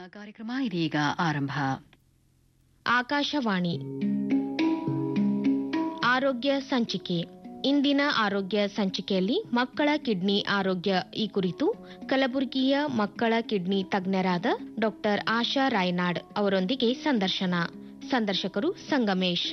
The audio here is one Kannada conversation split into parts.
ಕಾರ್ಯಕ್ರಮ ಇದೀಗ ಆರಂಭ ಆಕಾಶವಾಣಿ ಆರೋಗ್ಯ ಸಂಚಿಕೆ ಇಂದಿನ ಆರೋಗ್ಯ ಸಂಚಿಕೆಯಲ್ಲಿ ಮಕ್ಕಳ ಕಿಡ್ನಿ ಆರೋಗ್ಯ ಈ ಕುರಿತು ಕಲಬುರಗಿಯ ಮಕ್ಕಳ ಕಿಡ್ನಿ ತಜ್ಞರಾದ ಡಾಕ್ಟರ್ ಆಶಾ ರಾಯ್ನಾಡ್ ಅವರೊಂದಿಗೆ ಸಂದರ್ಶನ ಸಂದರ್ಶಕರು ಸಂಗಮೇಶ್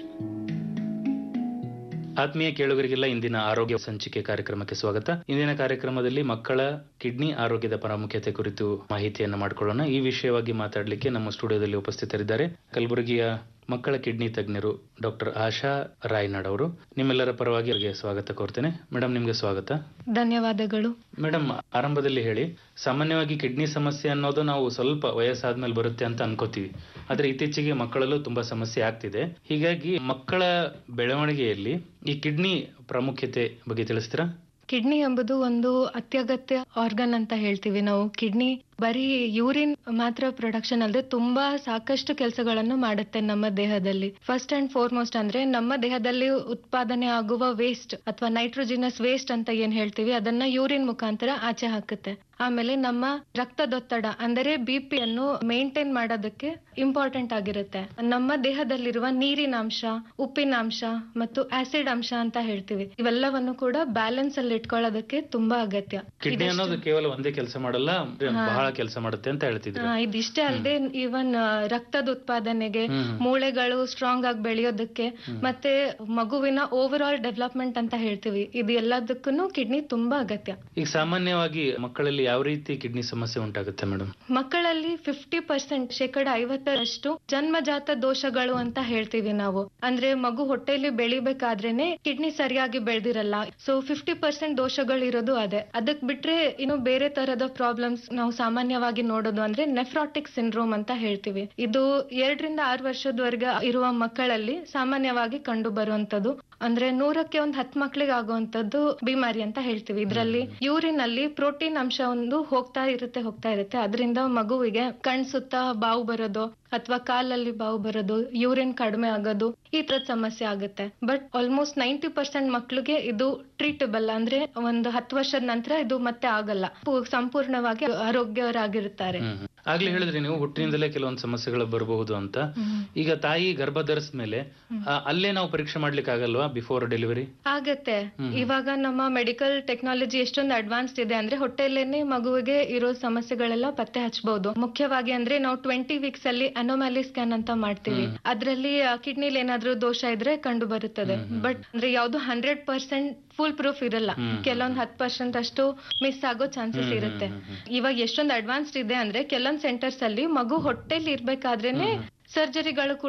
ಆತ್ಮೀಯ ಕೇಳುಗರಿಗೆಲ್ಲ ಇಂದಿನ ಆರೋಗ್ಯ ಸಂಚಿಕೆ ಕಾರ್ಯಕ್ರಮಕ್ಕೆ ಸ್ವಾಗತ ಇಂದಿನ ಕಾರ್ಯಕ್ರಮದಲ್ಲಿ ಮಕ್ಕಳ ಕಿಡ್ನಿ ಆರೋಗ್ಯದ ಪ್ರಾಮುಖ್ಯತೆ ಕುರಿತು ಮಾಹಿತಿಯನ್ನು ಮಾಡಿಕೊಳ್ಳೋಣ ಈ ವಿಷಯವಾಗಿ ಮಾತಾಡಲಿಕ್ಕೆ ನಮ್ಮ ಸ್ಟುಡಿಯೋದಲ್ಲಿ ಉಪಸ್ಥಿತರಿದ್ದಾರೆ ಕಲಬುರಗಿಯ ಮಕ್ಕಳ ಕಿಡ್ನಿ ತಜ್ಞರು ಡಾಕ್ಟರ್ ಆಶಾ ರಾಯ್ನಾಡ್ ಅವರು ನಿಮ್ಮೆಲ್ಲರ ಪರವಾಗಿ ಅವರಿಗೆ ಸ್ವಾಗತ ಕೋರ್ತೇನೆ ಮೇಡಮ್ ನಿಮ್ಗೆ ಸ್ವಾಗತ ಧನ್ಯವಾದಗಳು ಮೇಡಮ್ ಆರಂಭದಲ್ಲಿ ಹೇಳಿ ಸಾಮಾನ್ಯವಾಗಿ ಕಿಡ್ನಿ ಸಮಸ್ಯೆ ಅನ್ನೋದು ನಾವು ಸ್ವಲ್ಪ ವಯಸ್ಸಾದ್ಮೇಲೆ ಬರುತ್ತೆ ಅಂತ ಅನ್ಕೋತೀವಿ ಆದ್ರೆ ಇತ್ತೀಚೆಗೆ ಮಕ್ಕಳಲ್ಲೂ ತುಂಬಾ ಸಮಸ್ಯೆ ಆಗ್ತಿದೆ ಹೀಗಾಗಿ ಮಕ್ಕಳ ಬೆಳವಣಿಗೆಯಲ್ಲಿ ಈ ಕಿಡ್ನಿ ಪ್ರಾಮುಖ್ಯತೆ ಬಗ್ಗೆ ತಿಳಿಸ್ತೀರಾ ಕಿಡ್ನಿ ಎಂಬುದು ಒಂದು ಅತ್ಯಗತ್ಯ ಆರ್ಗನ್ ಅಂತ ಹೇಳ್ತೀವಿ ನಾವು ಕಿಡ್ನಿ ಬರೀ ಯೂರಿನ್ ಮಾತ್ರ ಪ್ರೊಡಕ್ಷನ್ ಅಲ್ಲದೆ ತುಂಬಾ ಸಾಕಷ್ಟು ಕೆಲಸಗಳನ್ನು ಮಾಡುತ್ತೆ ನಮ್ಮ ದೇಹದಲ್ಲಿ ಫಸ್ಟ್ ಅಂಡ್ ಫಾರ್ಮೋಸ್ಟ್ ಅಂದ್ರೆ ನಮ್ಮ ದೇಹದಲ್ಲಿ ಉತ್ಪಾದನೆ ಆಗುವ ವೇಸ್ಟ್ ಅಥವಾ ನೈಟ್ರೋಜಿನಸ್ ವೇಸ್ಟ್ ಅಂತ ಏನ್ ಹೇಳ್ತೀವಿ ಅದನ್ನ ಯೂರಿನ್ ಮುಖಾಂತರ ಆಚೆ ಹಾಕುತ್ತೆ ಆಮೇಲೆ ನಮ್ಮ ರಕ್ತದೊತ್ತಡ ಅಂದರೆ ಬಿ ಅನ್ನು ಮೇಂಟೈನ್ ಮಾಡೋದಕ್ಕೆ ಇಂಪಾರ್ಟೆಂಟ್ ಆಗಿರುತ್ತೆ ನಮ್ಮ ದೇಹದಲ್ಲಿರುವ ನೀರಿನ ಅಂಶ ಉಪ್ಪಿನ ಅಂಶ ಮತ್ತು ಆಸಿಡ್ ಅಂಶ ಅಂತ ಹೇಳ್ತೀವಿ ಇವೆಲ್ಲವನ್ನು ಕೂಡ ಬ್ಯಾಲೆನ್ಸ್ ಅಲ್ಲಿ ಇಟ್ಕೊಳ್ಳೋದಕ್ಕೆ ತುಂಬಾ ಅಗತ್ಯ ಕಿಡ್ನಿ ಇದೆಷ್ಟು- ಅನ್ನೋದು ಕೇವಲ ಒಂದೇ ಕೆಲಸ ಮಾಡಲ್ಲ ಹಾ. ಬಹಳ ಕೆಲಸ ಮಾಡುತ್ತೆ ಅಂತ ಹೇಳ್ತಿದ್ರು ಆ, ಇದಿಷ್ಟೇ ಅಲ್ಲದೆ ಇವನ್ ರಕ್ತದ ಉತ್ಪಾದನೆಗೆ ಹ್ಮ್. ಮೂಳೆಗಳು ಸ್ಟ್ರಾಂಗ್ ಆಗಿ ಬೆಳೆಯೋದಕ್ಕೆ ಮತ್ತೆ ಮಗುವಿನ ಓವರ್ ಆಲ್ ಡೆವಲಪ್ಮೆಂಟ್ ಅಂತ ಹೇಳ್ತೀವಿ ಇದು ಎಲ್ಲದಕ್ಕೂ ಕಿಡ್ನಿ ತುಂಬಾ ಅಗತ್ಯ ಈಗ ಸಾಮಾನ್ಯವಾಗಿ ಮಕ್ಕಳಲ್ಲಿ ಯಾವ ರೀತಿ ಕಿಡ್ನಿ ಸಮಸ್ಯೆ ಉಂಟಾಗುತ್ತೆ ಮೇಡಮ್ ಮಕ್ಕಳಲ್ಲಿ ಫಿಫ್ಟಿ ಪರ್ಸೆಂಟ್ ಶೇಕಡ ಐವತ್ತರಷ್ಟು ಜನ್ಮಜಾತ ದೋಷಗಳು ಅಂತ ಹೇಳ್ತೀವಿ ನಾವು ಅಂದ್ರೆ ಮಗು ಹೊಟ್ಟೆಲಿ ಬೆಳಿಬೇಕಾದ್ರೇನೆ ಕಿಡ್ನಿ ಸರಿಯಾಗಿ ಬೆಳೆದಿರಲ್ಲ ಸೊ ಫಿಫ್ಟಿ ಪರ್ಸೆಂಟ್ ದೋಷಗಳು ಇರೋದು ಅದೇ ಅದಕ್ ಬಿಟ್ರೆ ಇನ್ನು ಬೇರೆ ತರದ ಪ್ರಾಬ್ಲಮ್ಸ್ ನಾವು ಸಾಮಾನ್ಯವಾಗಿ ನೋಡೋದು ಅಂದ್ರೆ ನೆಫ್ರಾಟಿಕ್ ಸಿಂಡ್ರೋಮ್ ಅಂತ ಹೇಳ್ತೀವಿ ಇದು ಎರಡರಿಂದ ಆರು ವರ್ಷದವರೆಗೆ ಇರುವ ಮಕ್ಕಳಲ್ಲಿ ಸಾಮಾನ್ಯವಾಗಿ ಕಂಡು ಬರುವಂತದ್ದು ಅಂದ್ರೆ ನೂರಕ್ಕೆ ಒಂದ್ ಹತ್ ಮಕ್ಳಿಗೆ ಆಗುವಂತದ್ದು ಬಿಮಾರಿ ಅಂತ ಹೇಳ್ತೀವಿ ಇದ್ರಲ್ಲಿ ಯೂರಿನ್ ಅಲ್ಲಿ ಪ್ರೋಟೀನ್ ಅಂಶ ಒಂದು ಹೋಗ್ತಾ ಇರುತ್ತೆ ಹೋಗ್ತಾ ಇರುತ್ತೆ ಅದರಿಂದ ಮಗುವಿಗೆ ಕಣ್ ಸುತ್ತ ಬಾವು ಬರೋದು ಅಥವಾ ಕಾಲಲ್ಲಿ ಬಾವು ಬರೋದು ಯೂರಿನ್ ಕಡಿಮೆ ಆಗೋದು ಈ ತರದ ಸಮಸ್ಯೆ ಆಗುತ್ತೆ ಬಟ್ ಆಲ್ಮೋಸ್ಟ್ ನೈಂಟಿ ಪರ್ಸೆಂಟ್ ಮಕ್ಳಿಗೆ ಇದು ಟ್ರೀಟಬಲ್ ಅಂದ್ರೆ ಒಂದು ಹತ್ತು ವರ್ಷದ ನಂತರ ಇದು ಮತ್ತೆ ಆಗಲ್ಲ ಪೂ- ಸಂಪೂರ್ಣವಾಗಿ ಆರೋಗ್ಯರಾಗಿರುತ್ತಾರೆ ಹ್ಮ್ ಹ್ಮ್. ಆಗ್ಲೇ ಹೇಳಿದ್ರಿ ನೀವು ಹುಟ್ಟಿನಿಂದಲೇ ಕೆಲವೊಂದು ಸಮಸ್ಯೆಗಳು ಬರಬಹುದು ಅಂತ ಈಗ ತಾಯಿ ಗರ್ಭ ಧರಿಸ್ಮೇಲೆ ಆ, ಅಲ್ಲೇ ನಾವು ಪರೀಕ್ಷೆ ಮಾಡ್ಲಿಕ್ಕೆ ಆಗಲ್ವಾ ಬಿಫೋರ್ ಡೆಲಿವರಿ ಆಗತ್ತೆ ಇವಾಗ ನಮ್ಮ ಮೆಡಿಕಲ್ ಟೆಕ್ನಾಲಜಿ ಎಷ್ಟೊಂದು ಅಡ್ವಾನ್ಸ್ಡ್ ಇದೆ ಅಂದ್ರೆ ಹೊಟ್ಟೆಲೇನೆ ಮಗುವಿಗೆ ಇರೋ ಸಮಸ್ಯೆಗಳೆಲ್ಲ ಪತ್ತೆ ಹಚ್ಚಬಹುದು ಮುಖ್ಯವಾಗಿ ಅಂದ್ರೆ ನಾವು ಟ್ವೆಂಟಿ ವೀಕ್ಸ್ ಅಲ್ಲಿ ಅನೋಮ್ಯಾಲಿ ಸ್ಕ್ಯಾನ್ ಅಂತ ಮಾಡ್ತೀವಿ ಅದ್ರಲ್ಲಿ ಕಿಡ್ನಿಲಿ ಏನಾದ್ರೂ ದೋಷ ಇದ್ರೆ ಕಂಡು ಬರುತ್ತದೆ ಬಟ್ ಅಂದ್ರೆ ಯಾವ್ದು ಹಂಡ್ರೆಡ್ ಪರ್ಸೆಂಟ್ ಫುಲ್ ಪ್ರೂಫ್ ಇರಲ್ಲ ಕೆಲವೊಂದ್ ಹತ್ ಪರ್ಸೆಂಟ್ ಅಷ್ಟು ಮಿಸ್ ಆಗೋ ಚಾನ್ಸಸ್ ಇರುತ್ತೆ ಇವಾಗ ಎಷ್ಟೊಂದು ಅಡ್ವಾನ್ಸ್ಡ್ ಇದೆ ಅಂದ್ರೆ ಕೆಲವೊಂದ್ ಸೆಂಟರ್ಸ್ ಅಲ್ಲಿ ಮಗು ಹೊಟ್ಟೆಲಿ ಇರ್ಬೇಕಾದ್ರೇನೆ ಸರ್ಜರಿಗಳು ಕೂಡ